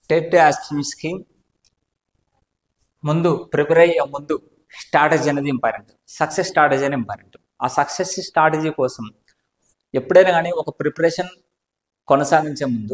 TET ఆస్పిరెంట్స్కి ముందు prepare అయ్యే ముందు స్ట్రాటజీ అనేది ఇంపార్టెంట్ సక్సెస్ స్ట్రాటజీ అనేది ఇంపార్టెంట్ ఆ సక్సెస్ స్ట్రాటజీ కోసం ఎప్పుడైనా కానీ ఒక ప్రిపరేషన్ కొనసాగించే ముందు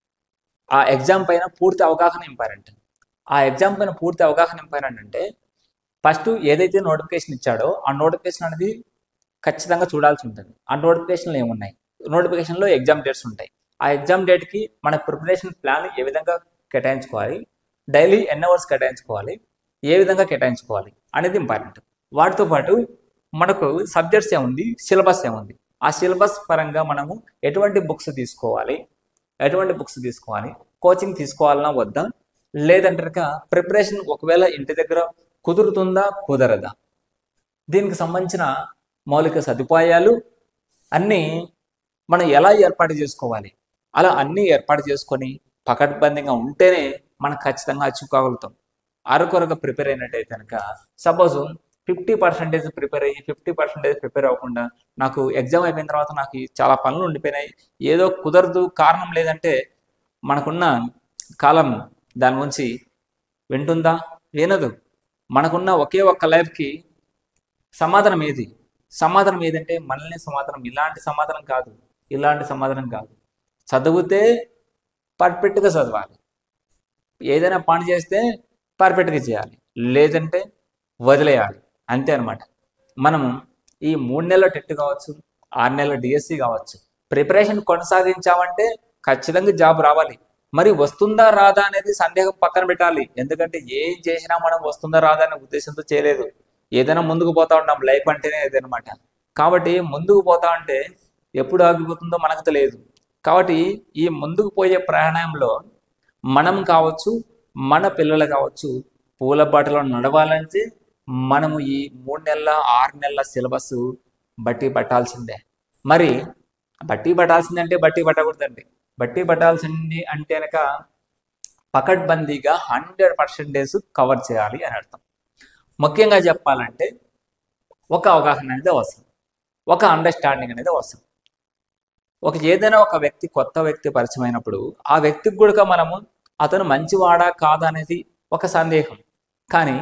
ఆ ఎగ్జామ్ పైన పూర్తి అవగాహన ఇంపార్టెంట్ ఆ ఎగ్జామ్ పైన పూర్తి అవగాహన ఇంపార్టెంట్ అంటే ఫస్ట్ ఏదైతే నోటిఫికేషన్ ఇచ్చాడో ఆ నోటిఫికేషన్ అనేది ఖచ్చితంగా చూడాల్సి ఉంటుంది ఆ నోటిఫికేషన్లో ఏమున్నాయి నోటిఫికేషన్లో ఎగ్జామ్ డేట్స్ ఉంటాయి ఆ ఎగ్జామ్ డేట్కి మన ప్రిపరేషన్ ప్లాన్ ఏ విధంగా కేటాయించుకోవాలి డైలీ ఎన్ని అవర్స్ కేటాయించుకోవాలి ఏ విధంగా కేటాయించుకోవాలి అనేది ఇంపార్టెంట్ వాటితో పాటు మనకు సబ్జెక్ట్స్ ఏముంది సిలబస్ ఏముంది ఆ సిలబస్ పరంగా మనము ఎటువంటి బుక్స్ తీసుకోవాలి ఎటువంటి బుక్స్ తీసుకోవాలి కోచింగ్ తీసుకోవాలన్నా వద్దా లేదంటే కనుక ప్రిపరేషన్ ఒకవేళ ఇంటి దగ్గర కుదురుతుందా కుదరదా దీనికి సంబంధించిన మౌలిక సదుపాయాలు అన్నీ మనం ఎలా ఏర్పాటు చేసుకోవాలి అలా అన్నీ ఏర్పాటు చేసుకొని పకడ్బందీగా ఉంటేనే మనం ఖచ్చితంగా అచీవ్ కాగలుగుతాం అరకొరగా ప్రిపేర్ అయినట్టయితే కనుక సపోజ్ ఫిఫ్టీ పర్సెంటేజ్ ప్రిపేర్ అయ్యి ఫిఫ్టీ పర్సెంటేజ్ ప్రిపేర్ అవ్వకుండా నాకు ఎగ్జామ్ అయిపోయిన తర్వాత నాకు ఈ చాలా పనులు ఉండిపోయినాయి ఏదో కుదరదు కారణం లేదంటే మనకున్న కాలం దాని గురించి వింటుందా వినదు మనకున్న ఒకే ఒక్క లైఫ్కి సమాధానం ఏది సమాధానం ఏదంటే మనల్ని సమాధానం ఇలాంటి సమాధానం కాదు ఇలాంటి సమాధానం కాదు చదివితే పర్ఫెక్ట్గా చదవాలి ఏదైనా పని చేస్తే పర్ఫెక్ట్గా చేయాలి లేదంటే వదిలేయాలి అంతే అనమాట మనము ఈ మూడు నెలల టెట్ కావచ్చు ఆరు నెలల డిఎస్సి కావచ్చు ప్రిపరేషన్ కొనసాగించామంటే ఖచ్చితంగా జాబ్ రావాలి మరి వస్తుందా రాదా అనేది సందేహం పక్కన పెట్టాలి ఎందుకంటే ఏం చేసినా మనం వస్తుందా రాదా అనే ఉద్దేశంతో చేయలేదు ఏదైనా ముందుకు పోతా ఉంటాం లైఫ్ అంటేనే ఇదనమాట కాబట్టి ముందుకు పోతా ఉంటే ఎప్పుడు ఆగిపోతుందో మనకు తెలియదు కాబట్టి ఈ ముందుకు పోయే ప్రయాణంలో మనం కావచ్చు మన పిల్లలు కావచ్చు పూల బాటలో నడవాలంటే మనము ఈ మూడు నెలల ఆరు నెలల సిలబస్ బట్టి పట్టాల్సిందే మరి బట్టి పట్టాల్సిందే అంటే బట్టి పట్టకూడదండి బట్టి పట్టాల్సింది అంటే కనుక పకడ్బందీగా హండ్రెడ్ పర్సెంటేజ్ కవర్ చేయాలి అని అర్థం ముఖ్యంగా చెప్పాలంటే ఒక అవగాహన అనేది అవసరం ఒక అండర్స్టాండింగ్ అనేది అవసరం ఒక ఏదైనా ఒక వ్యక్తి కొత్త వ్యక్తి పరిచయం అయినప్పుడు ఆ వ్యక్తికి కూడా మనము అతను మంచివాడా కాదా అనేది ఒక సందేహం కానీ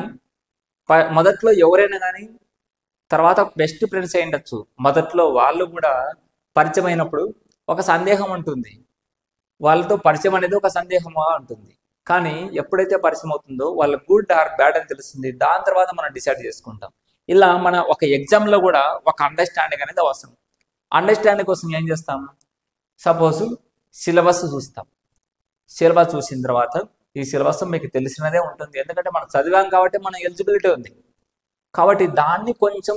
ప- మొదట్లో ఎవరైనా కానీ తర్వాత బెస్ట్ ఫ్రెండ్స్ అయి ఉండొచ్చు మొదట్లో వాళ్ళు కూడా పరిచయం అయినప్పుడు ఒక సందేహం ఉంటుంది వాళ్ళతో పరిచయం అనేది ఒక సందేహంగా ఉంటుంది కానీ ఎప్పుడైతే పరిచయం అవుతుందో వాళ్ళ గుడ్ ఆర్ బ్యాడ్ అని తెలుస్తుంది దాని తర్వాత మనం డిసైడ్ చేసుకుంటాం ఇలా మన ఒక ఎగ్జామ్లో కూడా ఒక అండర్స్టాండింగ్ అనేది అవసరం అండర్స్టాండింగ్ కోసం ఏం చేస్తాం సపోజ్ సిలబస్ చూస్తాం సిలబస్ చూసిన తర్వాత ఈ సిలబస్ మీకు తెలిసినదే ఉంటుంది ఎందుకంటే మనం చదివాం కాబట్టి మన ఎలిజిబిలిటీ ఉంది కాబట్టి దాన్ని కొంచెం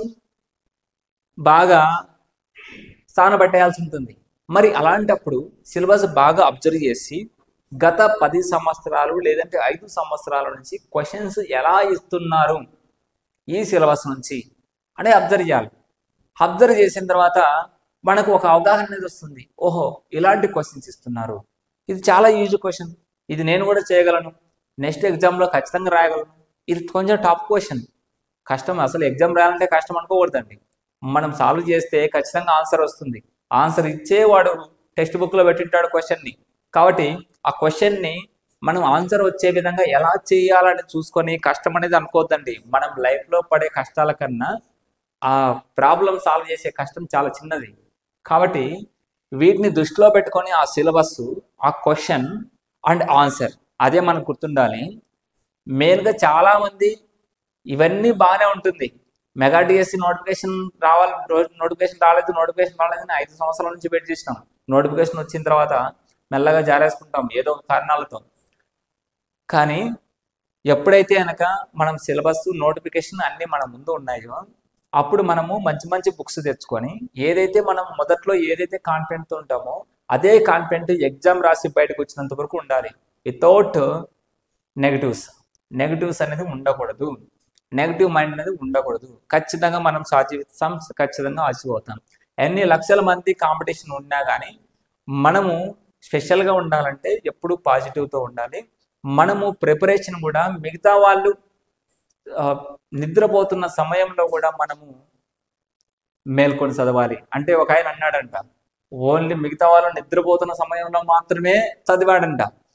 బాగా స్థానపట్టేయాల్సి ఉంటుంది మరి అలాంటప్పుడు సిలబస్ బాగా అబ్జర్వ్ చేసి గత పది సంవత్సరాలు లేదంటే ఐదు సంవత్సరాల నుంచి క్వశ్చన్స్ ఎలా ఇస్తున్నారు ఈ సిలబస్ నుంచి అని అబ్జర్వ్ చేయాలి అబ్జర్వ్ చేసిన తర్వాత మనకు ఒక అవగాహన అనేది వస్తుంది ఓహో ఇలాంటి క్వశ్చన్స్ ఇస్తున్నారు ఇది చాలా ఈజీ క్వశ్చన్ ఇది నేను కూడా చేయగలను నెక్స్ట్ ఎగ్జామ్లో ఖచ్చితంగా రాయగలను ఇది కొంచెం టాప్ క్వశ్చన్ కష్టం అసలు ఎగ్జామ్ రాయాలంటే కష్టం అనుకోకూడదండి మనం సాల్వ్ చేస్తే ఖచ్చితంగా ఆన్సర్ వస్తుంది ఆన్సర్ ఇచ్చేవాడు టెక్స్ట్ బుక్లో పెట్టింటాడు క్వశ్చన్ని కాబట్టి ఆ క్వశ్చన్ని మనం ఆన్సర్ వచ్చే విధంగా ఎలా చేయాలని చూసుకొని కష్టం అనేది అనుకోవద్దండి మనం లైఫ్లో పడే కష్టాల కన్నా ఆ ప్రాబ్లం సాల్వ్ చేసే కష్టం చాలా చిన్నది కాబట్టి వీటిని దృష్టిలో పెట్టుకొని ఆ సిలబస్ ఆ క్వశ్చన్ అండ్ ఆన్సర్ అదే మనకు గుర్తుండాలి మెయిన్గా చాలామంది ఇవన్నీ బాగానే ఉంటుంది మెగా డిఎస్సి నోటిఫికేషన్ రావాలి నోటిఫికేషన్ రాలేదు నోటిఫికేషన్ రాలేదు అని ఐదు సంవత్సరాల నుంచి వెయిట్ చేసినాం నోటిఫికేషన్ వచ్చిన తర్వాత మెల్లగా జారేసుకుంటాం ఏదో ఒక కారణాలతో కానీ ఎప్పుడైతే కనుక మనం సిలబస్ నోటిఫికేషన్ అన్నీ మన ముందు ఉన్నాయో అప్పుడు మనము మంచి మంచి బుక్స్ తెచ్చుకొని ఏదైతే మనం మొదట్లో ఏదైతే కాన్ఫిడెంట్తో ఉంటామో అదే కాన్ఫిడెంట్ ఎగ్జామ్ రాసి బయటకు వచ్చినంత వరకు ఉండాలి వితౌట్ నెగటివ్స్ నెగటివ్స్ అనేది ఉండకూడదు నెగటివ్ మైండ్ అనేది ఉండకూడదు ఖచ్చితంగా మనం సాధిస్తాం ఖచ్చితంగా అచీవ్ అవుతాం ఎన్ని లక్షల మంది కాంపిటీషన్ ఉన్నా కానీ మనము స్పెషల్గా ఉండాలంటే ఎప్పుడు పాజిటివ్తో ఉండాలి మనము ప్రిపరేషన్ కూడా మిగతా వాళ్ళు ఆ, నిద్రపోతున్న సమయంలో కూడా మనము మేల్కొని చదవాలి అంటే ఒక ఆయన అన్నాడంట ఓన్లీ మిగతా వాళ్ళు నిద్రపోతున్న సమయంలో మాత్రమే చదివాడంట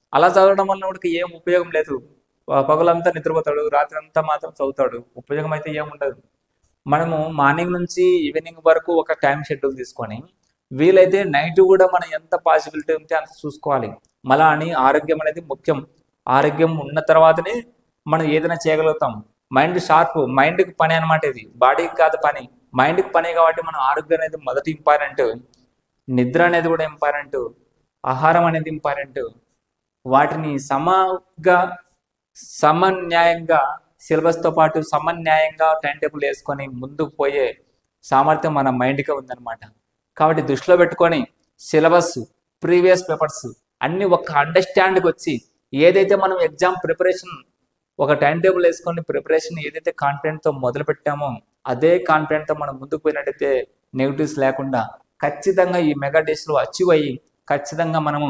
అలా చదవడం వల్ల వాడికి ఏం ఉపయోగం లేదు ప- పగలంతా నిద్రపోతాడు రాత్రి అంతా మాత్రం చదువుతాడు ఉపయోగం అయితే ఏం ఉండదు మనము మార్నింగ్ నుంచి ఈవినింగ్ వరకు ఒక టైం షెడ్యూల్ తీసుకొని వీలైతే నైట్ కూడా మనం ఎంత పాసిబిలిటీ ఉంటే అంత చూసుకోవాలి మళ్ళా అని ఆరోగ్యం అనేది ముఖ్యం ఆరోగ్యం ఉన్న తర్వాతనే మనం ఏదైనా చేయగలుగుతాం మైండ్ షార్ప్ మైండ్కి పని అనమాట ఇది బాడీకి కాదు పని మైండ్కి పని కాబట్టి మనం ఆరోగ్యం అనేది మొదటి ఇంపార్టెంట్ నిద్ర అనేది కూడా ఇంపార్టెంట్ ఆహారం అనేది ఇంపార్టెంట్ వాటిని సమగా సమన్యాయంగా సిలబస్తో పాటు సమన్యాయంగా టైం టేబుల్ వేసుకొని ముందుకు పోయే సామర్థ్యం మన మైండ్కే ఉందన్నమాట కాబట్టి దృష్టిలో పెట్టుకొని సిలబస్ ప్రీవియస్ పేపర్స్ అన్ని ఒక అండర్స్టాండ్కి వచ్చి ఏదైతే మనం ఎగ్జామ్ ప్రిపరేషన్ ఒక టైం టేబుల్ వేసుకొని ప్రిపరేషన్ ఏదైతే కాన్ఫిడెంట్తో మొదలు పెట్టామో అదే కాన్ఫిడెంట్తో మనం ముందుకు పోయినట్టయితే నెగిటివ్స్ లేకుండా ఖచ్చితంగా ఈ మెగా డేస్లో అచీవ్ అయ్యి ఖచ్చితంగా మనము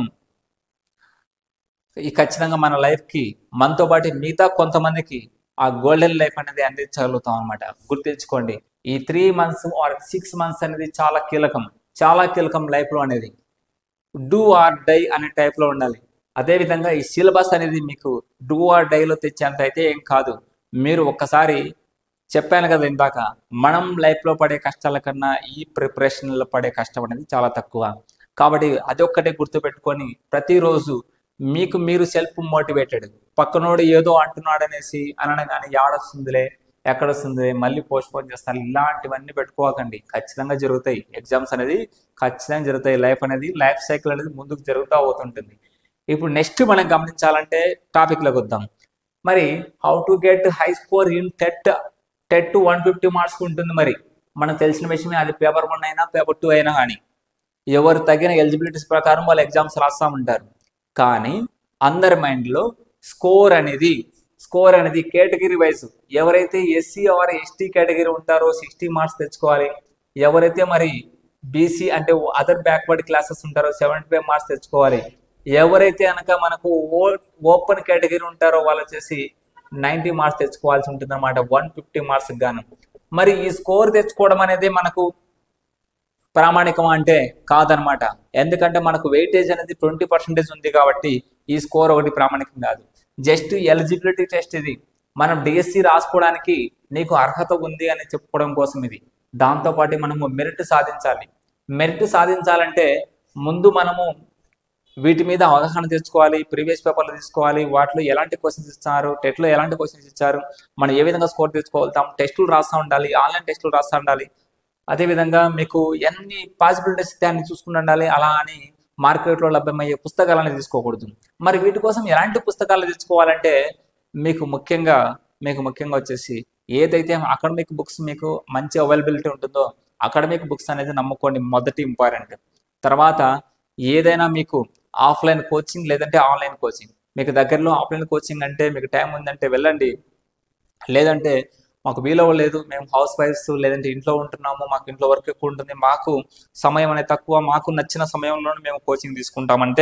ఈ ఖచ్చితంగా మన లైఫ్కి మనతో పాటు మిగతా కొంతమందికి ఆ గోల్డెన్ లైఫ్ అనేది అందించగలుగుతాం అనమాట గుర్తుంచుకోండి ఈ three months or six months అనేది చాలా కీలకం చాలా కీలకం లైఫ్లో అనేది డూ ఆర్ డై అనే టైప్లో ఉండాలి అదేవిధంగా ఈ సిలబస్ అనేది మీకు డూ ఆర్ డైలో తెచ్చేంత అయితే ఏం కాదు మీరు ఒక్కసారి చెప్పాను కదా ఇందాక మనం లైఫ్లో పడే కష్టాల కన్నా ఈ ప్రిపరేషన్లో పడే కష్టం అనేది చాలా తక్కువ కాబట్టి అదొక్కటే గుర్తుపెట్టుకొని ప్రతిరోజు మీకు మీరు సెల్ఫ్ మోటివేటెడ్ పక్కనోడు ఏదో అంటున్నాడు అనేసి అనగానే యాడొస్తుందిలే ఎక్కడొస్తుంది మళ్ళీ పోస్ట్ పోన్ చేస్తారు ఇలాంటివన్నీ పెట్టుకోకండి ఖచ్చితంగా జరుగుతాయి ఎగ్జామ్స్ అనేది ఖచ్చితంగా జరుగుతాయి లైఫ్ అనేది లైఫ్ సైకిల్ అనేది ముందుకు జరుగుతూ అవుతుంటుంది ఇప్పుడు నెక్స్ట్ మనం గమనించాలంటే టాపిక్లోకి వద్దాం మరి how to get high score in TET TET one fifty marks ఉంటుంది మరి మనకు తెలిసిన విషయమే అది పేపర్ వన్ అయినా పేపర్ టూ అయినా కానీ ఎవరు తగిన ఎలిజిబిలిటీస్ ప్రకారం వాళ్ళు ఎగ్జామ్స్ రాస్తా ఉంటారు కానీ అందరి మైండ్లో స్కోర్ అనేది స్కోర్ అనేది కేటగిరీ వైజ్ ఎవరైతే ఎస్సీ ఆర్ ఎస్టీ కేటగిరీ ఉంటారో సిక్స్టీ మార్క్స్ తెచ్చుకోవాలి ఎవరైతే మరి బీసీ అంటే అదర్ బ్యాక్వర్డ్ క్లాసెస్ ఉంటారో సెవెంటీ ఫైవ్ మార్క్స్ తెచ్చుకోవాలి ఎవరైతే కనుక మనకు ఓ ఓపెన్ కేటగిరీ ఉంటారో వాళ్ళు వచ్చేసి నైంటీ మార్క్స్ తెచ్చుకోవాల్సి ఉంటుంది అనమాట వన్ ఫిఫ్టీ మార్క్స్ గాను మరి ఈ స్కోర్ తెచ్చుకోవడం అనేది మనకు ప్రామాణికం అంటే కాదనమాట ఎందుకంటే మనకు వెయిటేజ్ అనేది ట్వంటీ పర్సెంటేజ్ ఉంది కాబట్టి ఈ స్కోర్ ఒకటి ప్రామాణికం కాదు జస్ట్ ఎలిజిబిలిటీ టెస్ట్ ఇది మనం డిఎస్సి రాసుకోవడానికి నీకు అర్హత ఉంది అని చెప్పుకోవడం కోసం ఇది దాంతోపాటు మనము మెరిట్ సాధించాలి మెరిట్ సాధించాలంటే ముందు మనము వీటి మీద అవగాహన తెచ్చుకోవాలి ప్రీవియస్ పేపర్లు తీసుకోవాలి వాటిలో ఎలాంటి క్వశ్చన్స్ ఇచ్చారు టెట్లో ఎలాంటి క్వశ్చన్స్ ఇచ్చారు మనం ఏ విధంగా స్కోర్ తెచ్చుకోగలుగుతాం టెస్టులు రాస్తూ ఉండాలి ఆన్లైన్ టెస్టులు రాస్తూ ఉండాలి అదేవిధంగా మీకు ఎన్ని పాసిబిలిటీస్ దాన్ని చూసుకుని ఉండాలి అలా అని మార్కెట్లో లభ్యమయ్యే పుస్తకాలను తీసుకోకూడదు మరి వీటి కోసం ఎలాంటి పుస్తకాలు తెచ్చుకోవాలంటే మీకు ముఖ్యంగా మీకు ముఖ్యంగా వచ్చేసి ఏదైతే అకాడమిక్ బుక్స్ మీకు మంచి అవైలబిలిటీ ఉంటుందో అకాడమిక్ బుక్స్ అనేది నమ్ముకోండి మొదటి ఇంపార్టెంట్ తర్వాత ఏదైనా మీకు ఆఫ్లైన్ కోచింగ్ లేదంటే ఆన్లైన్ కోచింగ్ మీకు దగ్గరలో ఆఫ్లైన్ కోచింగ్ అంటే మీకు టైం ఉందంటే వెళ్ళండి లేదంటే మాకు వీలు లేదు మేము హౌస్ వైఫ్స్ లేదంటే ఇంట్లో ఉంటున్నాము మాకు ఇంట్లో వర్క్ ఎక్కువ ఉంటుంది మాకు సమయం అనేది తక్కువ మాకు నచ్చిన సమయంలోనే మేము కోచింగ్ తీసుకుంటామంటే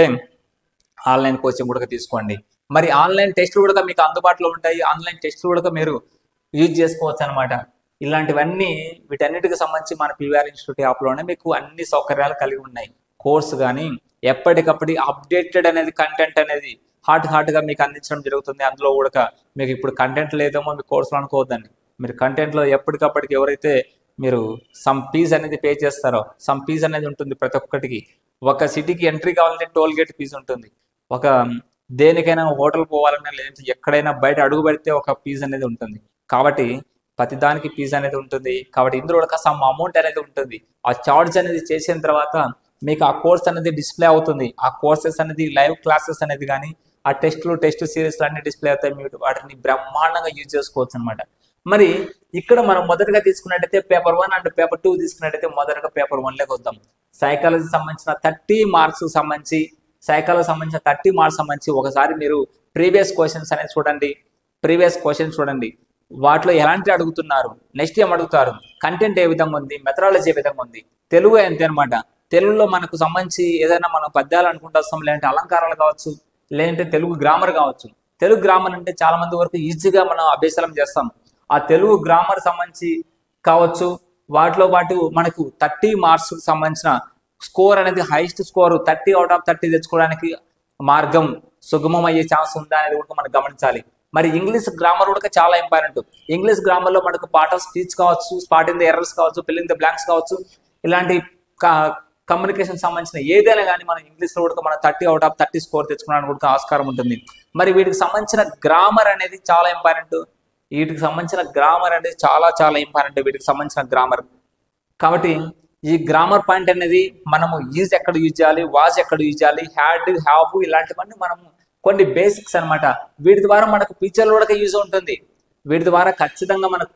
ఆన్లైన్ కోచింగ్ కూడా తీసుకోండి మరి ఆన్లైన్ టెస్ట్లు కూడా మీకు అందుబాటులో ఉంటాయి ఆన్లైన్ టెస్ట్లు కూడా మీరు యూజ్ చేసుకోవచ్చు అనమాట ఇలాంటివన్నీ వీటన్నిటికి సంబంధించి మన పీవీఆర్ ఇన్స్టిట్యూట్ యాప్లోనే మీకు అన్ని సౌకర్యాలు కలిగి ఉన్నాయి కోర్సు కానీ ఎప్పటికప్పటి అప్డేటెడ్ అనేది కంటెంట్ అనేది హాట్ హాట్గా మీకు అందించడం జరుగుతుంది అందులో కూడా మీకు ఇప్పుడు కంటెంట్ లేదేమో మీ కోర్సులో అనుకోవద్దండి మీరు కంటెంట్లో ఎప్పటికప్పటికి ఎవరైతే మీరు సమ్ ఫీజ్ అనేది పే చేస్తారో సమ్ ఫీజ్ అనేది ఉంటుంది ప్రతి ఒక్కటికి ఒక సిటీకి ఎంట్రీ కావాలంటే టోల్ గేట్ ఫీజు ఉంటుంది ఒక దేనికైనా హోటల్ పోవాలన్నా లేదంటే ఎక్కడైనా బయట అడుగు పెడితే ఒక ఫీజు అనేది ఉంటుంది కాబట్టి ప్రతి దానికి ఫీజు అనేది ఉంటుంది కాబట్టి ఇందులో ఒక సమ్ అమౌంట్ అనేది ఉంటుంది ఆ చార్జ్ అనేది చేసిన తర్వాత మీకు ఆ కోర్స్ అనేది డిస్ప్లే అవుతుంది ఆ కోర్సెస్ అనేది లైవ్ క్లాసెస్ అనేది కానీ ఆ టెస్ట్లు టెస్ట్ సిరీస్లు అన్ని డిస్ప్లే అవుతాయి మీరు వాటిని బ్రహ్మాండంగా యూజ్ చేసుకోవచ్చు అనమాట మరి ఇక్కడ మనం మొదటగా తీసుకున్నట్టయితే paper one and paper two తీసుకున్నట్టయితే మొదటగా పేపర్ వన్లోకి వద్దాం సైకాలజీ సంబంధించిన థర్టీ మార్క్స్ సంబంధించి సైకాలజీ సంబంధించిన థర్టీ మార్క్స్ సంబంధించి ఒకసారి మీరు ప్రీవియస్ క్వశ్చన్స్ అనేది చూడండి ప్రీవియస్ క్వశ్చన్స్ చూడండి వాటిలో ఎలాంటి అడుగుతున్నారు నెక్స్ట్ ఏం అడుగుతారు కంటెంట్ ఏ విధంగా ఉంది మెథడాలజీ ఏ విధంగా ఉంది తెలుగు అంతే అనమాట తెలుగులో మనకు సంబంధించి ఏదైనా మనం పద్యాలు అనుకుంటూ వస్తాం లేదంటే అలంకారాలు కావచ్చు లేదంటే తెలుగు గ్రామర్ కావచ్చు తెలుగు గ్రామర్ అంటే చాలా మంది వరకు ఈజీగా మనం అభ్యసనం చేస్తాం ఆ తెలుగు గ్రామర్ సంబంధించి కావచ్చు వాటిలో పాటు మనకు థర్టీ మార్క్స్ సంబంధించిన స్కోర్ అనేది highest score thirty out of thirty తెచ్చుకోవడానికి మార్గం సుగమం అయ్యే ఛాన్స్ ఉందా అనేది కూడా మనం గమనించాలి మరి ఇంగ్లీష్ గ్రామర్ కూడా చాలా ఇంపార్టెంట్ ఇంగ్లీష్ గ్రామర్లో మనకు పార్ట్ ఆఫ్ స్పీచ్ కావచ్చు స్పాట్ ఇన్ ద ఎర్రర్స్ కావచ్చు ఫిల్లింగ్ ద బ్లాంక్స్ కావచ్చు ఇలాంటి కమ్యూనికేషన్ సంబంధించిన ఏదైనా కానీ మనం ఇంగ్లీష్లో కూడా మనం thirty out of thirty score తెచ్చుకోవడానికి కూడా ఆస్కారం ఉంటుంది మరి వీటికి సంబంధించిన గ్రామర్ అనేది చాలా ఇంపార్టెంట్ వీటికి సంబంధించిన గ్రామర్ అనేది చాలా చాలా ఇంపార్టెంట్ వీటికి సంబంధించిన గ్రామర్ కాబట్టి ఈ గ్రామర్ పాయింట్ అనేది మనము యూజ్ ఎక్కడ యూజ్ చేయాలి వాజ్ ఎక్కడ యూజ్ చేయాలి హ్యాడ్ హ్యావ్ ఇలాంటివన్నీ మనము కొన్ని బేసిక్స్ అన్నమాట వీటి ద్వారా మనకు ఫ్యూచర్లో కూడా యూజ్ ఉంటుంది వీటి ద్వారా ఖచ్చితంగా మనకు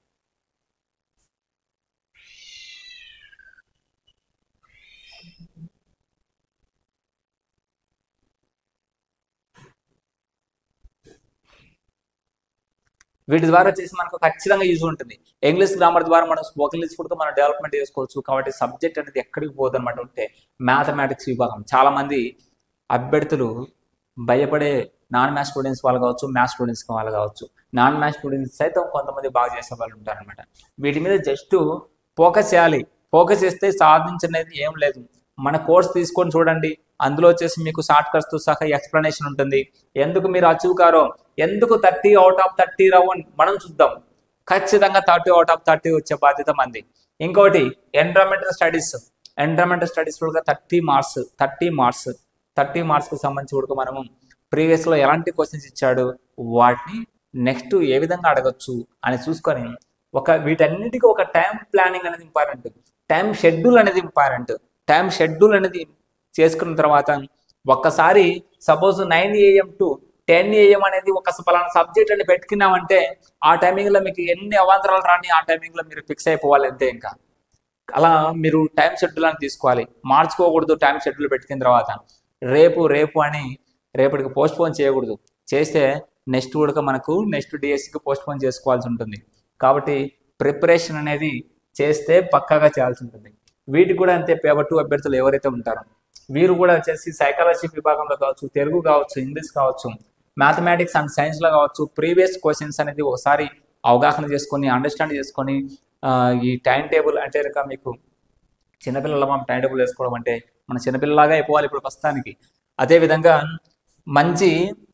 వీటి ద్వారా వచ్చేసి మనకు ఖచ్చితంగా యూజ్ ఉంటుంది ఇంగ్లీష్ గ్రామర్ ద్వారా మనం స్పోకెన్ ఇంగ్లీష్ కూడా మనం డెవలప్మెంట్ చేసుకోవచ్చు కాబట్టి సబ్జెక్ట్ అనేది ఎక్కడికి పోదు అనమాట ఉంటే మ్యాథమెటిక్స్ విభాగం చాలా మంది అభ్యర్థులు భయపడే నాన్ మ్యాథ్స్ స్టూడెంట్స్ వాళ్ళు కావచ్చు మ్యాథ్స్ స్టూడెంట్స్ వాళ్ళు కావచ్చు నాన్ మ్యాథ్స్ స్టూడెంట్స్ సైతం కొంతమంది బాగా చేసే వాళ్ళు ఉంటారనమాట వీటి మీద జస్ట్ ఫోకస్ చేయాలి ఫోకస్ చేస్తే సాధించనేది ఏం లేదు మన కోర్స్ తీసుకొని చూడండి అందులో వచ్చేసి మీకు షార్ట్ కట్స్తో సహా ఎక్స్ప్లెనేషన్ ఉంటుంది ఎందుకు మీరు అచీవ్ కారో ఎందుకు థర్టీ అవుట్ ఆఫ్ థర్టీ రావని మనం చూద్దాం ఖచ్చితంగా థర్టీ అవుట్ ఆఫ్ థర్టీ వచ్చే బాధ్యత మంది ఇంకోటి ఎన్విరాన్మెంటల్ స్టడీస్ ఎన్విరాన్మెంటల్ స్టడీస్ కూడా thirty marks thirty marks thirty మార్క్స్కి సంబంధించి కూడా మనము ప్రీవియస్లో ఎలాంటి క్వశ్చన్స్ ఇచ్చాడు వాటిని నెక్స్ట్ ఏ విధంగా అడగచ్చు అని చూసుకొని ఒక వీటన్నిటికీ ఒక టైం ప్లానింగ్ అనేది ఇంపార్టెంట్ టైం షెడ్యూల్ అనేది ఇంపార్టెంట్ టైం షెడ్యూల్ అనేది చేసుకున్న తర్వాత ఒక్కసారి suppose nine AM to ten AM అనేది ఒక పలానా సబ్జెక్ట్ అని పెట్టుకున్నామంటే ఆ టైమింగ్లో మీకు ఎన్ని అవాంతరాలు రాని ఆ టైమింగ్లో మీరు ఫిక్స్ అయిపోవాలి అంతే ఇంకా అలా మీరు టైం షెడ్యూల్ అని తీసుకోవాలి మార్చుకోకూడదు టైం షెడ్యూల్ పెట్టుకున్న తర్వాత రేపు రేపు అని రేపటికి పోస్ట్ పోన్ చేయకూడదు చేస్తే నెక్స్ట్ కూడా మనకు నెక్స్ట్ డిఎస్సికి పోస్ట్ పోన్ చేసుకోవాల్సి ఉంటుంది కాబట్టి ప్రిపరేషన్ అనేది చేస్తే పక్కాగా చేయాల్సి ఉంటుంది వీటికి కూడా అంతే పేపర్ టూ అభ్యర్థులు ఎవరైతే ఉంటారో వీరు కూడా వచ్చేసి సైకాలజీ విభాగంలో కావచ్చు తెలుగు కావచ్చు ఇంగ్లీష్ కావచ్చు మ్యాథమెటిక్స్ అండ్ సైన్స్లో కావచ్చు ప్రీవియస్ క్వశ్చన్స్ అనేది ఒకసారి అవగాహన చేసుకొని అండర్స్టాండ్ చేసుకొని ఆ, ఈ టైం టేబుల్ అంటే కనుక మీకు చిన్నపిల్లల మనం టైం టేబుల్ వేసుకోవడం అంటే మన చిన్నపిల్లలాగా అయిపోవాలి ఇప్పుడు ప్రస్తుతానికి అదేవిధంగా మంచి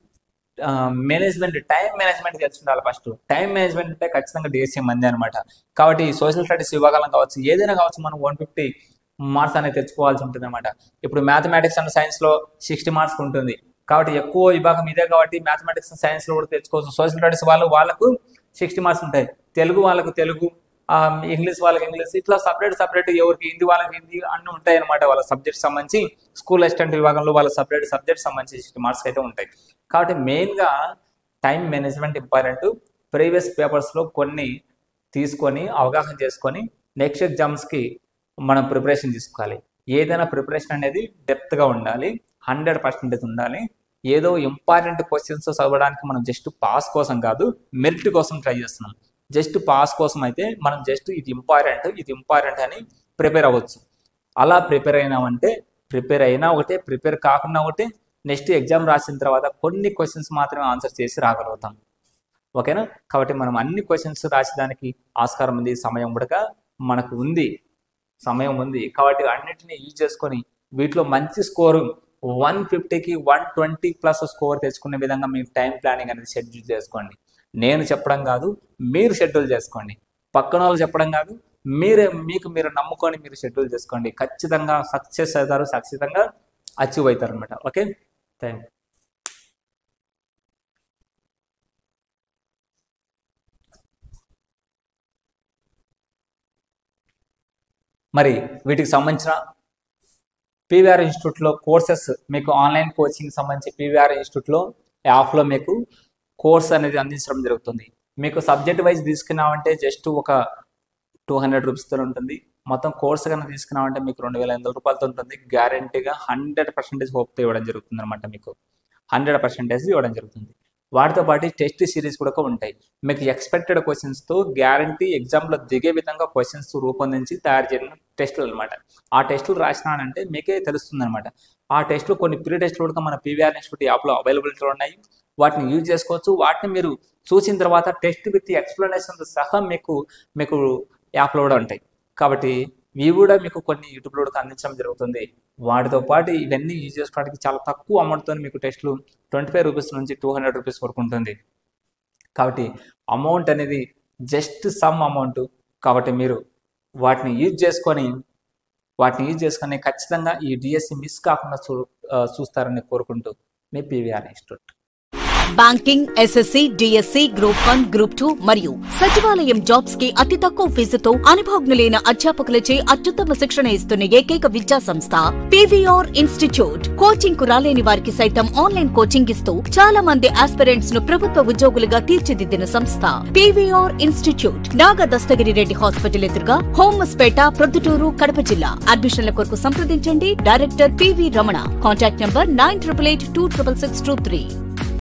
మేనేజ్మెంట్ టైం మేనేజ్మెంట్ తెలిసి ఉండాలి ఫస్ట్ టైం మేనేజ్మెంట్ అంటే ఖచ్చితంగా డిఎస్సీ మంది అనమాట కాబట్టి సోషల్ స్టడీస్ విభాగాలను కావచ్చు ఏదైనా కావచ్చు మనం వన్ ఫిఫ్టీ మార్క్స్ అనేది తెచ్చుకోవాల్సి ఉంటుంది అనమాట ఇప్పుడు మ్యాథమెటిక్స్ అండ్ సైన్స్లో సిక్స్టీ మార్క్స్ ఉంటుంది కాబట్టి ఎక్కువ విభాగం ఇదే కాబట్టి మ్యాథమెటిక్స్ అండ్ సైన్స్లో కూడా తెచ్చుకోవచ్చు సోషల్ స్టడీస్ వాళ్ళు వాళ్ళకు సిక్స్టీ మార్క్స్ ఉంటాయి తెలుగు వాళ్ళకు తెలుగు ఆ, ఇంగ్లీష్ వాళ్ళకి ఇంగ్లీష్ ఇట్లా సపరేట్ సపరేట్ ఎవరికి హిందీ వాళ్ళకి హిందీ అన్ని ఉంటాయి అనమాట వాళ్ళ సబ్జెక్ట్ సంబంధించి స్కూల్ అసిస్టెంట్ విభాగంలో వాళ్ళ సపరేట్ సబ్జెక్ట్ సంబంధించి సిక్స్టీ మార్క్స్ అయితే ఉంటాయి కాబట్టి మెయిన్గా టైం మేనేజ్మెంట్ ఇంపార్టెంట్ ప్రీవియస్ పేపర్స్లో కొన్ని తీసుకొని అవగాహన చేసుకొని నెక్స్ట్ ఎగ్జామ్స్కి మనం ప్రిపరేషన్ తీసుకోవాలి ఏదైనా ప్రిపరేషన్ అనేది డెప్త్గా ఉండాలి హండ్రెడ్ పర్సెంటేజ్ ఉండాలి ఏదో ఇంపార్టెంట్ క్వశ్చన్స్ చదవడానికి మనం జస్ట్ పాస్ కోసం కాదు మెరిట్ కోసం ట్రై చేస్తున్నాం జస్ట్ పాస్ కోసం అయితే మనం జస్ట్ ఇది ఇంపార్టెంట్ ఇది ఇంపార్టెంట్ అని ప్రిపేర్ అవ్వచ్చు అలా ప్రిపేర్ అయినామంటే ప్రిపేర్ అయినా ఒకటే ప్రిపేర్ కాకుండా ఒకటే నెక్స్ట్ ఎగ్జామ్ రాసిన తర్వాత కొన్ని క్వశ్చన్స్ మాత్రమే ఆన్సర్ చేసి రాగలుగుతాం ఓకేనా కాబట్టి మనం అన్ని క్వశ్చన్స్ రాసేదానికి ఆస్కారం ఉంది సమయం కూడా మనకు ఉంది సమయం ఉంది కాబట్టి అన్నిటిని యూజ్ చేసుకొని వీటిలో మంచి స్కోరు వన్ ఫిఫ్టీకి వన్ ట్వంటీ ప్లస్ స్కోర్ తెచ్చుకునే విధంగా మీ టైం ప్లానింగ్ అనేది షెడ్యూల్ చేసుకోండి నేను చెప్పడం కాదు మీరు షెడ్యూల్ చేసుకోండి పక్కన వాళ్ళు చెప్పడం కాదు మీరే మీకు మీరు నమ్ముకొని మీరు షెడ్యూల్ చేసుకోండి ఖచ్చితంగా సక్సెస్ అవుతారు ఖచ్చితంగా అచీవ్ అవుతారు అనమాట ఓకే థ్యాంక్ మరి వీటికి సంబంధించిన పీవీఆర్ ఇన్స్టిట్యూట్లో కోర్సెస్ మీకు ఆన్లైన్ కోచింగ్ సంబంధించి పీవీఆర్ ఇన్స్టిట్యూట్లో యాప్లో మీకు కోర్స్ అనేది అందించడం జరుగుతుంది మీకు సబ్జెక్ట్ వైజ్ తీసుకున్నామంటే జస్ట్ ఒక టూ హండ్రెడ్ రూపీస్తో ఉంటుంది మొత్తం కోర్స్ కనుక తీసుకున్నామంటే మీకు రెండు వేల ఎనిమిది రూపాయలతో ఉంటుంది గ్యారంటీగా హండ్రెడ్ పర్సెంటేజ్ హోప్తో ఇవ్వడం జరుగుతుంది అనమాట మీకు హండ్రెడ్ పర్సెంటేజ్ ఇవ్వడం జరుగుతుంది వాటితో పాటు టెస్ట్ సిరీస్ కూడా ఉంటాయి మీకు ఎక్స్పెక్టెడ్ క్వశ్చన్స్తో గ్యారంటీ ఎగ్జామ్లో దిగే విధంగా క్వశ్చన్స్ రూపొందించి తయారు చేసిన టెస్టులు అనమాట ఆ టెస్టులు రాసినానంటే మీకే తెలుస్తుంది అనమాట ఆ టెస్టులు కొన్ని ప్రీ టెస్టులు కూడా మన పీవీఆర్ ఇన్స్టిట్యూట్ యాప్లో అవైలబిలిటీలో ఉన్నాయి వాటిని యూజ్ చేసుకోవచ్చు వాటిని మీరు చూసిన తర్వాత టెస్ట్ విత్ ఎక్స్ప్లెనేషన్ సహా మీకు మీకు యాప్లో కూడా ఉంటాయి కాబట్టి ఇవి కూడా మీకు కొన్ని యూట్యూబ్లో కూడా అందించడం జరుగుతుంది వాటితో పాటు ఇవన్నీ యూజ్ చేసుకోవడానికి చాలా తక్కువ అమౌంట్తో మీకు టెస్ట్లు ట్వంటీ ఫైవ్ రూపీస్ నుంచి టూ హండ్రెడ్ రూపీస్ వరకు ఉంటుంది కాబట్టి అమౌంట్ అనేది జస్ట్ సమ్ అమౌంట్ కాబట్టి మీరు వాటిని యూజ్ చేసుకొని వాటిని యూజ్ చేసుకొని ఖచ్చితంగా ఈ డిఎస్సి మిస్ కాకుండా చూ ఆ, చూస్తారని కోరుకుంటూ మీ PVR institute banking SSC DSC group one group two మరియు సచివాలయం జాబ్స్ కి అతి తక్కువ ఫీజుతో అనుభవజ్ఞులైన అధ్యాపకులచే అత్యుత్తమ శిక్షణ ఇస్తున్న ఏకైక విద్యా సంస్థ పీవీఆర్ ఇన్స్టిట్యూట్ కోచింగ్ కు రాలేని వారికి సైతం ఆన్లైన్ కోచింగ్ ఇస్తూ చాలా మంది ఆస్పిరెంట్స్ ను ప్రభుత్వ ఉద్యోగులుగా తీర్చిదిద్దిన సంస్థ PVR institute Naga Dastagiri Reddy hospital ఎదురుగా హోమస్పేట ప్రొద్దుటూరు కడప జిల్లా అడ్మిషన్ల కొరకు సంప్రదించండి director PV Ramana contact number nine triple eight two triple six two three